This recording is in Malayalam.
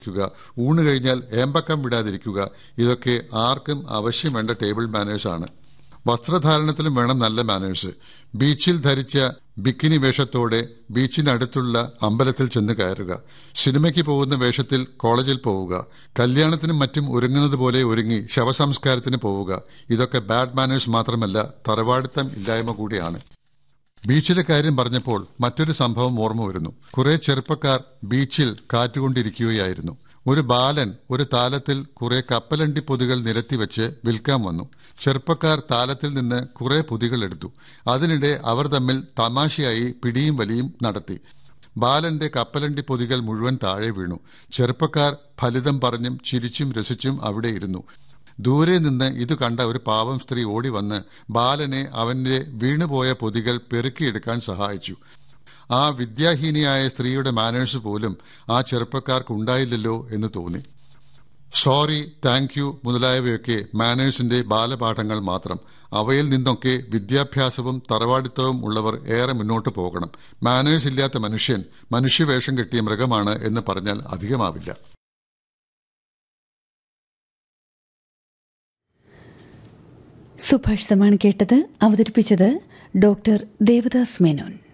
ക്കുക ഊണ് കഴിഞ്ഞാൽ ഏമ്പക്കം വിടാതിരിക്കുക ഇതൊക്കെ ആർക്കും ആവശ്യം വേണ്ട ടേബിൾ മാനേഴ്സ് ആണ് വസ്ത്രധാരണത്തിലും വേണം നല്ല മാനേഴ്സ് ബീച്ചിൽ ധരിച്ച ബിക്കിനി വേഷത്തോടെ ബീച്ചിനടുത്തുള്ള അമ്പലത്തിൽ ചെന്ന് കയറുക സിനിമയ്ക്ക് പോകുന്ന വേഷത്തിൽ കോളേജിൽ പോവുക കല്യാണത്തിനും മറ്റും ഒരുങ്ങുന്നത് പോലെ ഒരുങ്ങി ശവസംസ്കാരത്തിന് പോവുക ഇതൊക്കെ ബാഡ് മാനേഴ്സ് മാത്രമല്ല തറവാടിത്തം ഇല്ലായ്മ കൂടിയാണ് ബീച്ചിലെ കാര്യം പറഞ്ഞപ്പോൾ മറ്റൊരു സംഭവം ഓർമ്മ വരുന്നു കുറെ ചെറുപ്പക്കാർ ബീച്ചിൽ കാറ്റുകൊണ്ടിരിക്കുകയായിരുന്നു ഒരു ബാലൻ ഒരു താലത്തിൽ കുറെ കപ്പലണ്ടി പൊതികൾ നിരത്തിവെച്ച് വിൽക്കാൻ വന്നു ചെറുപ്പക്കാർ താലത്തിൽ നിന്ന് കുറെ പൊതികൾ എടുത്തു അതിനിടെ അവർ തമ്മിൽ തമാശയായി പിടിയും വലിയും നടത്തി ബാലന്റെ കപ്പലണ്ടി പൊതികൾ മുഴുവൻ താഴെ വീണു ചെറുപ്പക്കാർ ഫലിതം പറഞ്ഞും ചിരിച്ചും രസിച്ചും അവിടെ ഇരുന്നു ദൂരെ നിന്ന് ഇത് കണ്ട ഒരു പാവം സ്ത്രീ ഓടി വന്ന് ബാലനെ അവന്റെ വീണുപോയ പൊതികൾ പെറുക്കിയെടുക്കാൻ സഹായിച്ചു ആ വിദ്യാഹീനിയായ സ്ത്രീയുടെ മാനേഴ്സ് പോലും ആ ചെറുപ്പക്കാർക്കുണ്ടായില്ലല്ലോ എന്ന് തോന്നി സോറി താങ്ക് യു മുതലായവയൊക്കെ മാനേഴ്സിന്റെ ബാലപാഠങ്ങൾ മാത്രം അവയിൽ നിന്നൊക്കെ വിദ്യാഭ്യാസവും തറവാടിത്തവും ഉള്ളവർ ഏറെ മുന്നോട്ട് പോകണം മാനേഴ്സ് ഇല്ലാത്ത മനുഷ്യൻ മനുഷ്യവേഷം കെട്ടിയ മൃഗമാണ് എന്ന് പറഞ്ഞാൽ അധികമാവില്ല സുഭാഷിതമാണ് കേട്ടത് അവതരിപ്പിച്ചത് ഡോക്ടർ ദേവദാസ് മേനോൻ